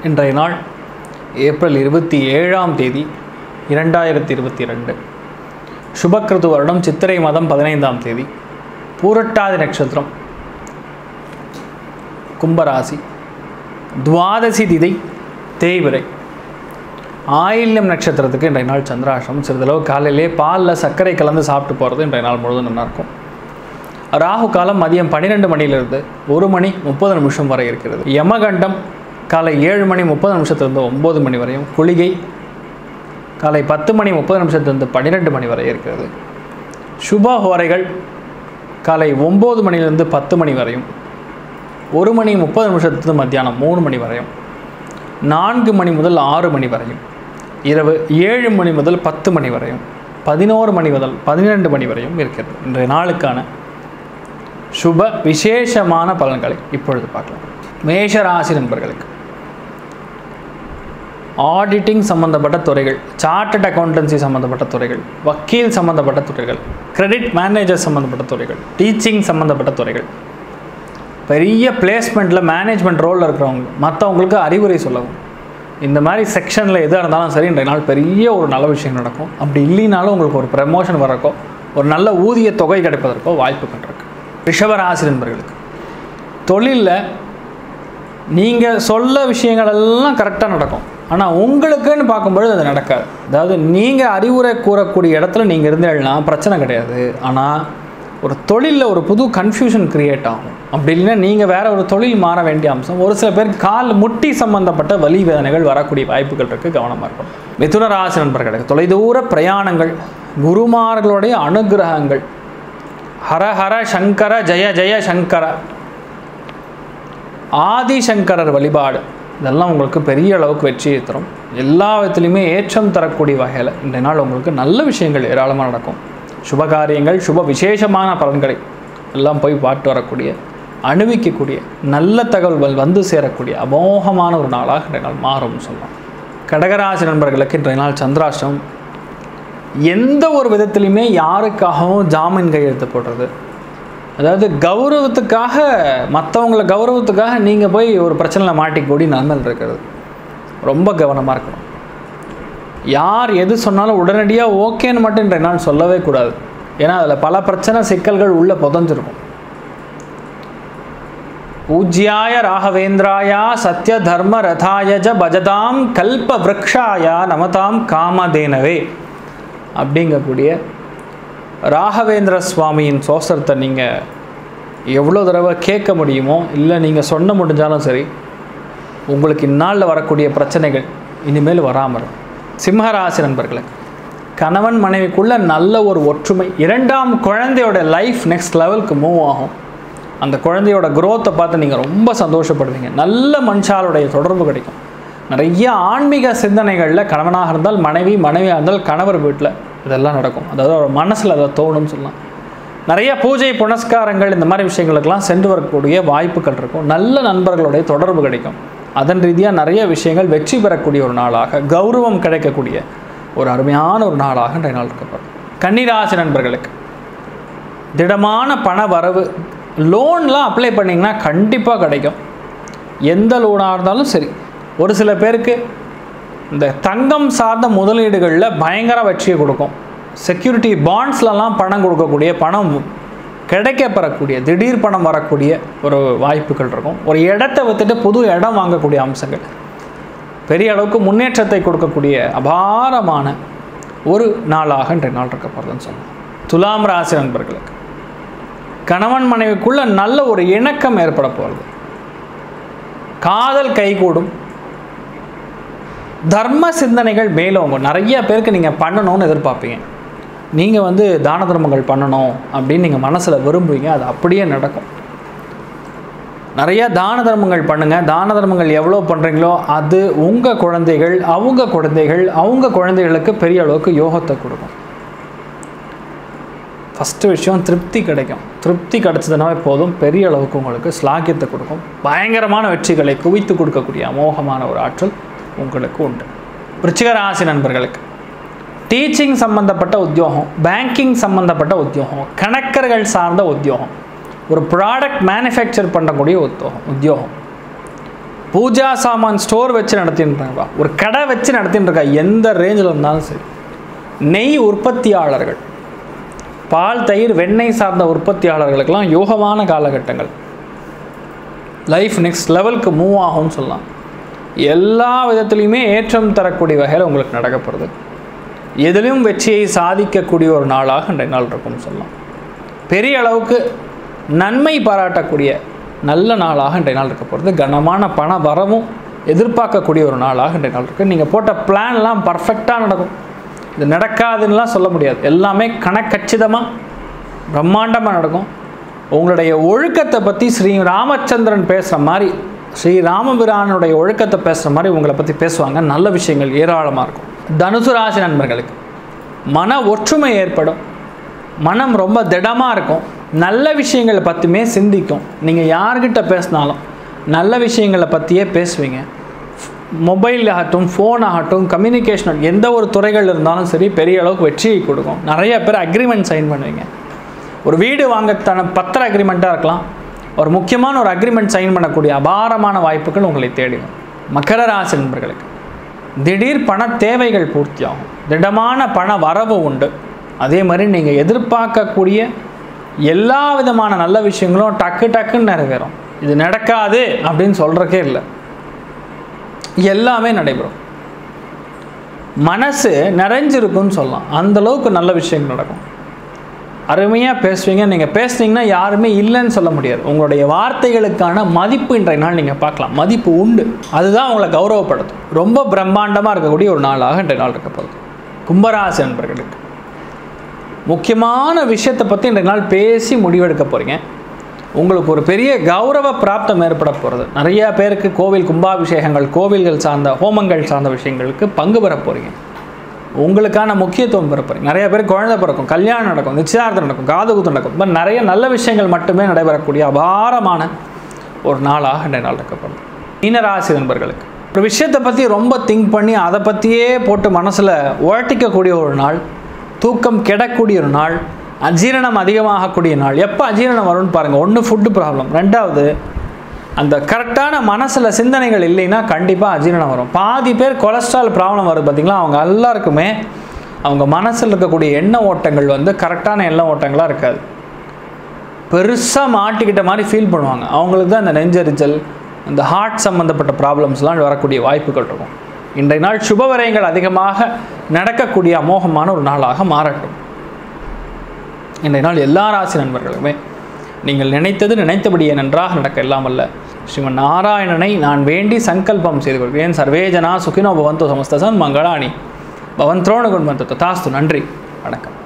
இன்றைய நாள் ஏப்ரல் இருபத்தி ஏழாம் தேதி இரண்டாயிரத்தி இருபத்தி ரெண்டு சுபக்கிருது வருடம் சித்திரை மாதம் பதினைந்தாம் தேதி பூரட்டாதி நட்சத்திரம் கும்பராசி துவாதசி திதை தேய்விரை ஆயில்யம் நட்சத்திரத்துக்கு இன்றைய நாள் சந்திராஷ்டிரம் சிறிதளவு காலையிலே பாலில் சர்க்கரை கலந்து சாப்பிட்டு போகிறது இன்றைய நாள் முழுவதும் நல்லாயிருக்கும் ராகு காலம் மதியம் பன்னிரெண்டு மணியிலிருந்து ஒரு மணி முப்பது நிமிஷம் வரை இருக்கிறது யமகண்டம் காலை ஏழு மணி முப்பது நிமிஷத்துலேருந்து ஒம்பது மணி வரையும் குளிகை காலை பத்து மணி முப்பது நிமிஷத்துலேருந்து பன்னிரெண்டு மணி வரை இருக்கிறது சுப ஹோரைகள் காலை ஒம்பது மணிலேருந்து பத்து மணி வரையும் ஒரு மணி முப்பது நிமிஷத்துலேருந்து மத்தியானம் மூணு மணி வரையும் நான்கு மணி முதல் ஆறு மணி வரையும் இரவு ஏழு மணி முதல் பத்து மணி வரையும் பதினோரு மணி முதல் பதினெண்டு மணி வரையும் இருக்கிறது இன்றைய நாளுக்கான சுப விசேஷமான பலன்களை இப்பொழுது பார்க்கலாம் மேஷ ராசி நண்பர்களுக்கு ஆடிட்டிங் சம்மந்தப்பட்ட துறைகள் சார்ட்டட் அக்கௌண்டன்சி சம்மந்தப்பட்ட துறைகள் வக்கீல் சம்மந்தப்பட்ட துறைகள் கிரெடிட் மேனேஜர் சம்மந்தப்பட்ட துறைகள் டீச்சிங் சம்மந்தப்பட்ட துறைகள் பெரிய பிளேஸ்மெண்ட்டில் மேனேஜ்மெண்ட் ரோலில் இருக்கிறவங்க மற்றவங்களுக்கு அறிவுரை சொல்லவும் இந்த மாதிரி செக்ஷனில் எதாக இருந்தாலும் சரி இன்றைய நாள் பெரிய ஒரு நல்ல விஷயம் நடக்கும் அப்படி இல்லைனாலும் உங்களுக்கு ஒரு ப்ரமோஷன் வரக்கோ ஒரு நல்ல ஊதிய தொகை கிடைப்பதற்கோ வாய்ப்புகள் இருக்கு ரிஷபராசி நண்பர்களுக்கு தொழிலில் நீங்கள் சொல்ல விஷயங்கள் எல்லாம் கரெக்டாக நடக்கும் ஆனால் உங்களுக்குன்னு பார்க்கும்பொழுது அது நடக்காது அதாவது நீங்கள் அறிவுரை கூறக்கூடிய இடத்துல நீங்கள் இருந்தீங்கன்னா பிரச்சனை கிடையாது ஆனால் ஒரு தொழிலில் ஒரு புது கன்ஃபியூஷன் கிரியேட் ஆகும் அப்படி இல்லைன்னா நீங்கள் வேற ஒரு தொழில் மாற வேண்டிய அம்சம் ஒரு சில பேருக்கு கால் முட்டி சம்பந்தப்பட்ட வலி வேதனைகள் வரக்கூடிய வாய்ப்புகள் இருக்குது கவனமாக இருக்கும் மிதுன ராசி நண்பர்களுக்கு தொலைதூர பிரயாணங்கள் குருமார்களுடைய அனுகிரகங்கள் ஹர ஹர சங்கர ஜெய ஜெய சங்கர ஆதிசங்கரர் வழிபாடு இதெல்லாம் உங்களுக்கு பெரிய அளவுக்கு வெற்றியை தரும் எல்லா விதத்துலையுமே ஏற்றம் தரக்கூடிய வகையில் இன்றைய நாள் உங்களுக்கு நல்ல விஷயங்கள் ஏராளமாக நடக்கும் சுபகாரியங்கள் சுப விசேஷமான பலன்களை எல்லாம் போய் பாட்டு வரக்கூடிய அனுபவிக்கக்கூடிய நல்ல தகவல்கள் வந்து சேரக்கூடிய அமோகமான ஒரு நாளாக இன்றைய நாள் மாறும்னு சொல்லலாம் கடகராசி நண்பர்களுக்கு இன்றைய நாள் சந்திராஷ்டம் எந்த ஒரு விதத்துலையுமே யாருக்காகவும் ஜாமீன் கையெழுத்து போடுறது அதாவது கௌரவத்துக்காக மற்றவங்கள கௌரவத்துக்காக நீங்கள் போய் ஒரு பிரச்சனையில் மாட்டிக்கூடி நன்மை இருக்கிறது ரொம்ப கவனமாக இருக்கணும் யார் எது சொன்னாலும் உடனடியாக ஓகேன்னு மட்டும் இன்றைய நாள் சொல்லவே கூடாது ஏன்னா அதில் பல பிரச்சனை சிக்கல்கள் உள்ளே புதஞ்சிருக்கும் பூஜ்யாய ராகவேந்திராயா சத்ய தர்ம ரதாயஜ பஜதாம் கல்ப விரக்ஷாயா நமதாம் காமதேனவே அப்படிங்கக்கூடிய ராகவேந்திர சுவாமியின் சோசரத்தை நீங்கள் எவ்வளோ தடவை கேட்க முடியுமோ இல்லை நீங்கள் சொன்ன முடிஞ்சாலும் சரி உங்களுக்கு இந்நாளில் வரக்கூடிய பிரச்சனைகள் இனிமேல் வராமல் இருக்கும் சிம்மராசி நண்பர்களுக்கு கணவன் மனைவிக்குள்ள நல்ல ஒரு ஒற்றுமை இரண்டாம் குழந்தையோட லைஃப் நெக்ஸ்ட் லெவலுக்கு மூவ் ஆகும் அந்த குழந்தையோட growth-அ பார்த்து நீங்கள் ரொம்ப சந்தோஷப்படுவீங்க நல்ல மனுஷாலுடைய தொடர்பு கிடைக்கும் நிறைய ஆன்மீக சிந்தனைகளில் கணவனாக இருந்தால் மனைவி மனைவியாக இருந்தால் கணவர் வீட்டில் இதெல்லாம் நடக்கும் அதாவது ஒரு மனசில் அதை தோணும்னு சொல்லலாம் நிறைய பூஜை புனஸ்காரங்கள் இந்த மாதிரி விஷயங்களுக்கெல்லாம் சென்று வரக்கூடிய வாய்ப்புகள் இருக்கும் நல்ல நண்பர்களுடைய தொடர்பு கிடைக்கும் அதன் ரீதியாக நிறைய விஷயங்கள் வெற்றி பெறக்கூடிய ஒரு நாளாக கௌரவம் கிடைக்கக்கூடிய ஒரு அருமையான ஒரு நாளாக இன்றைய நாள் இருக்கப்படும் கன்னிராசி நண்பர்களுக்கு திடமான பண வரவு லோன்லாம் அப்ளை பண்ணிங்கன்னா கண்டிப்பாக கிடைக்கும் எந்த லோனாக இருந்தாலும் சரி ஒரு சில பேருக்கு இந்த தங்கம் சார்ந்த முதலீடுகளில் பயங்கர வெற்றியை கொடுக்கும் செக்யூரிட்டி பாண்ட்ஸ்லலாம் பணம் கொடுக்கக்கூடிய பணம் கிடைக்கப்பெறக்கூடிய திடீர் பணம் வரக்கூடிய ஒரு வாய்ப்புகள் இருக்கும் ஒரு இடத்த வித்துட்டு புது இடம் வாங்கக்கூடிய அம்சங்கள் பெரிய அளவுக்கு முன்னேற்றத்தை கொடுக்கக்கூடிய அபாரமான ஒரு நாளாக இன்றைய நாள் இருக்க போகிறதுன்னு சொல்லலாம் துலாம் ராசி நண்பர்களுக்கு கணவன் மனைவிக்குள்ள நல்ல ஒரு இணக்கம் ஏற்பட போகிறது காதல் கைகூடும் தர்ம சிந்தனைகள் மேலோங்கும் நிறைய பேருக்கு நீங்கள் பண்ணணும்னு எதிர்பார்ப்பீங்க நீங்கள் வந்து தான தர்மங்கள் பண்ணணும் அப்படின்னு நீங்கள் மனசில் விரும்புவீங்க அது அப்படியே நடக்கும் நிறைய தான தர்மங்கள் பண்ணுங்கள் தான தர்மங்கள் எவ்வளோ பண்ணுறீங்களோ அது உங்கள் குழந்தைகள் அவங்க குழந்தைகள் அவங்க குழந்தைகளுக்கு பெரிய அளவுக்கு யோகத்தை கொடுக்கும் ஃபஸ்ட்டு விஷயம் திருப்தி கிடைக்கும் திருப்தி கிடைச்சதுனாவே போதும் பெரிய அளவுக்கு உங்களுக்கு ஸ்லாகியத்தை கொடுக்கும் பயங்கரமான வெற்றிகளை குவித்து கொடுக்கக்கூடிய அமோகமான ஒரு ஆற்றல் உங்களுக்கு உண்டு விருச்சிக ராசி நண்பர்களுக்கு டீச்சிங் சம்மந்தப்பட்ட உத்தியோகம் பேங்கிங் சம்மந்தப்பட்ட உத்தியோகம் கணக்கர்கள் சார்ந்த உத்தியோகம் ஒரு ப்ராடக்ட் மேனுஃபேக்சர் பண்ணக்கூடிய உத்தியோகம் உத்தியோகம் பூஜா சாமான் ஸ்டோர் வச்சு நடத்தின்னு இருக்காங்க ஒரு கடை வச்சு நடத்தின்னு இருக்கா எந்த ரேஞ்சில் இருந்தாலும் சரி நெய் உற்பத்தியாளர்கள் பால் தயிர் வெண்ணெய் சார்ந்த உற்பத்தியாளர்களுக்கெல்லாம் யோகமான காலகட்டங்கள் லைஃப் நெக்ஸ்ட் லெவலுக்கு மூவ் ஆகும்னு சொல்லலாம் எல்லா விதத்துலையுமே ஏற்றம் தரக்கூடிய வகையில் உங்களுக்கு நடக்க போகிறது எதிலும் வெற்றியை சாதிக்கக்கூடிய ஒரு நாளாக இன்றைய நாள் இருக்கும்னு சொல்லலாம் பெரிய அளவுக்கு நன்மை பாராட்டக்கூடிய நல்ல நாளாக இன்றைய நாள் இருக்க போகிறது கனமான பண வரவும் எதிர்பார்க்கக்கூடிய ஒரு நாளாக இன்றைய நாள் இருக்குது நீங்கள் போட்ட பிளான்லாம் பர்ஃபெக்டாக நடக்கும் இது நடக்காதுன்னெலாம் சொல்ல முடியாது எல்லாமே கணக்கச்சிதமாக பிரம்மாண்டமாக நடக்கும் உங்களுடைய ஒழுக்கத்தை பற்றி ஸ்ரீ ராமச்சந்திரன் பேசுகிற மாதிரி ஸ்ரீ ராமபிரானுடைய ஒழுக்கத்தை பேசுகிற மாதிரி உங்களை பற்றி பேசுவாங்க நல்ல விஷயங்கள் ஏராளமாக இருக்கும் தனுசு ராசி நண்பர்களுக்கு மன ஒற்றுமை ஏற்படும் மனம் ரொம்ப திடமாக இருக்கும் நல்ல விஷயங்களை பற்றியுமே சிந்திக்கும் நீங்கள் யார்கிட்ட பேசினாலும் நல்ல விஷயங்களை பற்றியே பேசுவீங்க மொபைல் ஆகட்டும் ஃபோன் ஆகட்டும் கம்யூனிகேஷன் எந்த ஒரு துறைகள் இருந்தாலும் சரி பெரிய அளவுக்கு வெற்றியை கொடுக்கும் நிறைய பேர் அக்ரிமெண்ட் சைன் பண்ணுவீங்க ஒரு வீடு வாங்கத்தான பத்திர அக்ரிமெண்ட்டாக இருக்கலாம் ஒரு முக்கியமான ஒரு அக்ரிமெண்ட் சைன் பண்ணக்கூடிய அபாரமான வாய்ப்புகள் உங்களை தேடிடும் மகர ராசி நண்பர்களுக்கு திடீர் பண தேவைகள் பூர்த்தியாகும் திடமான பண வரவு உண்டு அதே மாதிரி நீங்கள் எதிர்பார்க்கக்கூடிய எல்லா விதமான நல்ல விஷயங்களும் டக்கு டக்குன்னு நிறைவேறும் இது நடக்காது அப்படின்னு சொல்கிறக்கே இல்லை எல்லாமே நடைபெறும் மனசு நிறைஞ்சிருக்குன்னு சொல்லலாம் அந்த அளவுக்கு நல்ல விஷயங்கள் நடக்கும் அருமையாக பேசுவீங்க நீங்கள் பேசுனீங்கன்னா யாருமே இல்லைன்னு சொல்ல முடியாது உங்களுடைய வார்த்தைகளுக்கான மதிப்பு இன்றைய நாள் நீங்கள் பார்க்கலாம் மதிப்பு உண்டு அதுதான் உங்களை கௌரவப்படுத்தும் ரொம்ப பிரம்மாண்டமாக இருக்கக்கூடிய ஒரு நாளாக இன்றைய நாள் இருக்க போகுது கும்பராசி நண்பர்களுக்கு முக்கியமான விஷயத்தை பற்றி இன்றைய நாள் பேசி முடிவெடுக்க போகிறீங்க உங்களுக்கு ஒரு பெரிய கௌரவ பிராப்தம் ஏற்பட போகிறது நிறையா பேருக்கு கோவில் கும்பாபிஷேகங்கள் கோவில்கள் சார்ந்த ஹோமங்கள் சார்ந்த விஷயங்களுக்கு பங்கு பெற போகிறீங்க உங்களுக்கான முக்கியத்துவம் பெற போகிறீங்க நிறைய பேர் குழந்தை பிறக்கும் கல்யாணம் நடக்கும் நிச்சயார்த்தம் நடக்கும் காது குத்து நடக்கும் இந்த மாதிரி நிறைய நல்ல விஷயங்கள் மட்டுமே நடைபெறக்கூடிய அபாரமான ஒரு நாளாக இன்றைய நாள் இருக்கப்படுது மீனராசி நண்பர்களுக்கு ஒரு விஷயத்தை பற்றி ரொம்ப திங்க் பண்ணி அதை பற்றியே போட்டு மனசில் உழட்டிக்கக்கூடிய ஒரு நாள் தூக்கம் கெடக்கூடிய ஒரு நாள் அஜீரணம் அதிகமாகக்கூடிய நாள் எப்போ அஜீரணம் வரும்னு பாருங்கள் ஒன்று ஃபுட்டு ப்ராப்ளம் ரெண்டாவது அந்த கரெக்டான மனசில் சிந்தனைகள் இல்லைன்னா கண்டிப்பாக அஜீரணம் வரும் பாதி பேர் கொலஸ்ட்ரால் ப்ராப்ளம் வருது பார்த்திங்களா அவங்க எல்லாருக்குமே அவங்க மனசில் இருக்கக்கூடிய எண்ண ஓட்டங்கள் வந்து கரெக்டான எண்ண ஓட்டங்களாக இருக்காது பெருசாக மாட்டிக்கிட்ட மாதிரி ஃபீல் பண்ணுவாங்க அவங்களுக்கு தான் இந்த நெஞ்செரிச்சல் இந்த ஹார்ட் சம்மந்தப்பட்ட ப்ராப்ளம்ஸ்லாம் வரக்கூடிய வாய்ப்புகள் இருக்கும் இன்றைய நாள் சுபவரயங்கள் அதிகமாக நடக்கக்கூடிய அமோகமான ஒரு நாளாக மாறட்டும் இன்றைய நாள் எல்லா ராசி நண்பர்களுமே நீங்கள் நினைத்தது நினைத்தபடியே நன்றாக நடக்க எல்லாம் அல்ல ஸ்ரீமன் நாராயணனை நான் வேண்டி சங்கல்பம் செய்து கொள்கிறேன் சர்வேஜனா சுகினோ பவந்தோ சமஸ்தசன் மங்களாணி பவந்த்ரோண குண்வந்தோ தாஸ்து நன்றி வணக்கம்